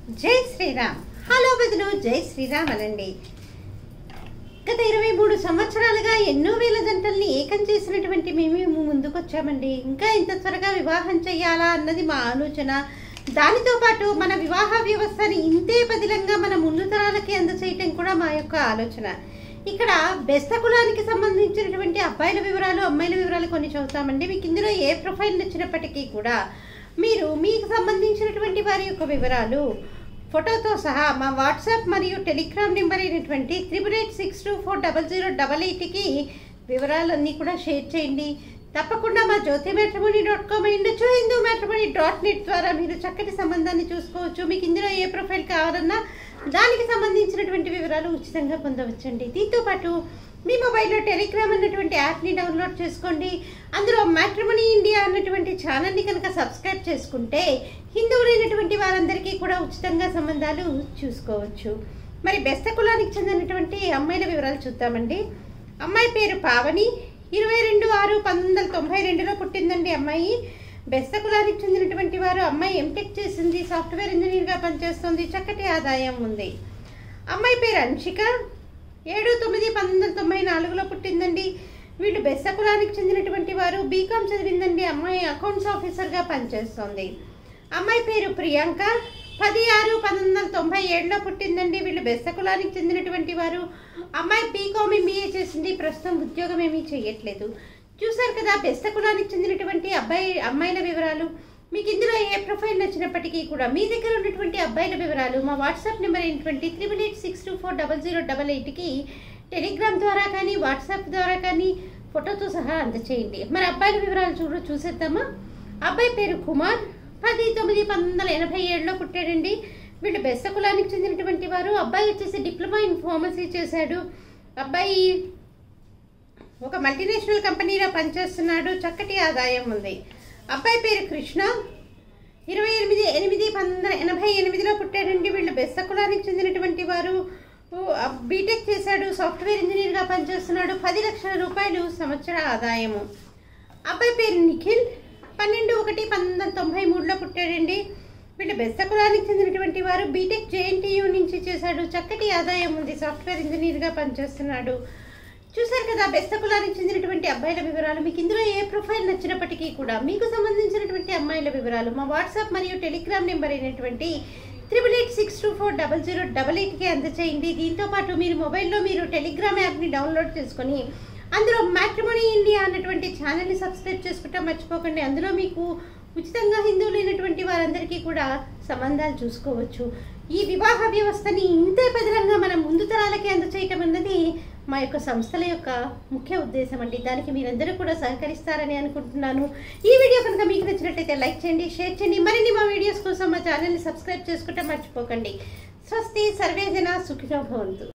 జై శ్రీరామ్ హలో బదులు జై శ్రీరామ్ అనండి గత ఇరవై మూడు సంవత్సరాలుగా ఎన్నో వేల జంటల్ని ఏకం చేసినటువంటి మేము ముందుకొచ్చామండి ఇంకా ఇంత త్వరగా వివాహం చేయాలా అన్నది మా ఆలోచన దానితో పాటు మన వివాహ వ్యవస్థని ఇంతే పదిలంగా మన ముందు తరాలకి అందచేయటం కూడా మా యొక్క ఆలోచన ఇక్కడ బెస్త కులానికి సంబంధించినటువంటి అబ్బాయిల వివరాలు అమ్మాయిల వివరాలు కొన్ని చదువుతామండి మీకు ఇందులో ఏ ప్రొఫైల్ నచ్చినప్పటికీ కూడా మీరు మీకు సంబంధించినటువంటి వారి యొక్క వివరాలు ఫోటోతో సహా మా వాట్సాప్ మరియు టెలిగ్రామ్ నెంబర్ అయినటువంటి triple eight six two four double zero double ఎయిట్కి వివరాలన్నీ కూడా షేర్ చేయండి తప్పకుండా మా జ్యోతి మ్యాట్రిమోనీ డాట్ కామ్ ఉండొచ్చు హిందూ మ్యాట్రిమోనీ డాట్ నెట్ ద్వారా మీరు చక్కటి సంబంధాన్ని చూసుకోవచ్చు మీకు ఇందులో ఏ ప్రొఫైల్ కావాలన్నా దానికి సంబంధించినటువంటి వివరాలు ఉచితంగా పొందవచ్చండి దీంతో పాటు మీ మొబైల్లో టెలిగ్రామ్ అన్నటువంటి యాప్ని డౌన్లోడ్ చేసుకోండి అందులో మ్యాట్రిమోనీ ఇండియా అన్నటువంటి ఛానల్ని కనుక సబ్స్క్రైబ్ చేసుకుంటే హిందువులైనటువంటి వారందరికీ కూడా ఉచితంగా సంబంధాలు చూసుకోవచ్చు మరి బెస్త కులానికి చెందినటువంటి అమ్మాయిల వివరాలు చూద్దామండి అమ్మాయి పేరు పావని ఇరవై రెండు ఆరు పంతొమ్మిది వందల తొంభై రెండులో పుట్టిందండి అమ్మాయి బెస్త కులానికి చెందినటువంటి వారు అమ్మాయి ఎంటెక్ చేసింది సాఫ్ట్వేర్ ఇంజనీర్గా పనిచేస్తుంది చక్కటి ఆదాయం ఉంది అమ్మాయి పేరు అంశిక ఏడు తొమ్మిది పంతొమ్మిది వందల తొంభై నాలుగులో పుట్టిందండి వీళ్ళు బెస్త కులానికి చెందినటువంటి వారు బీకామ్ చదివిందండి అమ్మాయి అకౌంట్స్ ఆఫీసర్గా పనిచేస్తుంది అమ్మాయి పేరు ప్రియాంక పది ఆరు పంతొమ్మిది వందల తొంభై ఏడులో పుట్టిందండి వీళ్ళు బెస్త కులానికి చెందినటువంటి వారు అమ్మాయి బీకామ్ ఎంబీఏ చేసింది ప్రస్తుతం ఉద్యోగం ఏమీ చేయట్లేదు చూసారు కదా బెస్త కులానికి చెందినటువంటి అబ్బాయి అమ్మాయిల వివరాలు మీకు ఇందులో ఏ ప్రొఫైల్ నచ్చినప్పటికీ కూడా మీ దగ్గర ఉన్నటువంటి అబ్బాయిల వివరాలు మా వాట్సాప్ నెంబర్ అయినటువంటి triple eight six two four double zero double ఎయిట్కి టెలిగ్రామ్ ద్వారా కానీ వాట్సాప్ ద్వారా కానీ ఫోటోతో సహా అందచేయండి మరి అబ్బాయిల వివరాలు చూడ చూసేద్దామా అబ్బాయి పేరు కుమార్ పది తొమ్మిది పంతొమ్మిది వందల ఎనభై ఏడులో పుట్టాడండి వీళ్ళు బెస్త కులానికి చెందినటువంటి వారు అబ్బాయి వచ్చేసి డిప్లొమా ఇన్ ఫార్మసీ చేశాడు అబ్బాయి ఒక మల్టీనేషనల్ కంపెనీలో పనిచేస్తున్నాడు చక్కటి ఆదాయం ఉంది అబ్బాయి పేరు కృష్ణ ఇరవై ఎనిమిది ఎనిమిది పంతొమ్మిది వందల ఎనభై ఎనిమిదిలో పుట్టాడండి వీళ్ళు బెస్త కులానికి చెందినటువంటి వారు బీటెక్ చేశాడు సాఫ్ట్వేర్ ఇంజనీర్గా పనిచేస్తున్నాడు పది లక్షల రూపాయలు సంవత్సర ఆదాయము అబ్బాయి పేరు నిఖిల్ పన్నెండు ఒకటి పంతొమ్మిది వందల తొంభై మూడులో పుట్టాడండి వీళ్ళు బెస్త కులానికి చెందినటువంటి వారు బీటెక్ జేఎన్టీయూ నుంచి చేశాడు చక్కటి ఆదాయం ఉంది సాఫ్ట్వేర్ ఇంజనీర్గా పనిచేస్తున్నాడు చూశారు కదా బెస్త కులానికి చెందినటువంటి అబ్బాయిల వివరాలు మీకు ఇందులో ఏ ప్రొఫైల్ నచ్చినప్పటికీ కూడా మీకు సంబంధించినటువంటి అమ్మాయిల వివరాలు మా వాట్సాప్ మరియు టెలిగ్రామ్ నెంబర్ అయినటువంటి triple eight six two four double zero double ఎయిట్కి అందచేయండి దీంతో పాటు మీరు మొబైల్లో మీరు టెలిగ్రామ్ యాప్ని డౌన్లోడ్ చేసుకొని అందులో మ్యాట్రిమోనీ ఇండియా అన్నటువంటి ఛానల్ని సబ్స్క్రైబ్ చేసుకుంటా మర్చిపోకండి అందులో మీకు ఉచితంగా హిందువులైనటువంటి వారందరికీ కూడా సంబంధాలు చూసుకోవచ్చు ఈ వివాహ వ్యవస్థని ఇంతే పదిలంగా మనం ముందు తరాలకి అందచేయటం అన్నది మా యొక్క సంస్థల యొక్క ముఖ్య ఉద్దేశం అండి దానికి మీరందరూ కూడా సహకరిస్తారని అనుకుంటున్నాను ఈ వీడియో కనుక మీకు నచ్చినట్లయితే లైక్ చేయండి షేర్ చేయండి మరిన్ని మా వీడియోస్ కోసం మా ఛానల్ని సబ్స్క్రైబ్ చేసుకుంటే మర్చిపోకండి స్వస్తి సర్వేజన సుఖినో భవంతు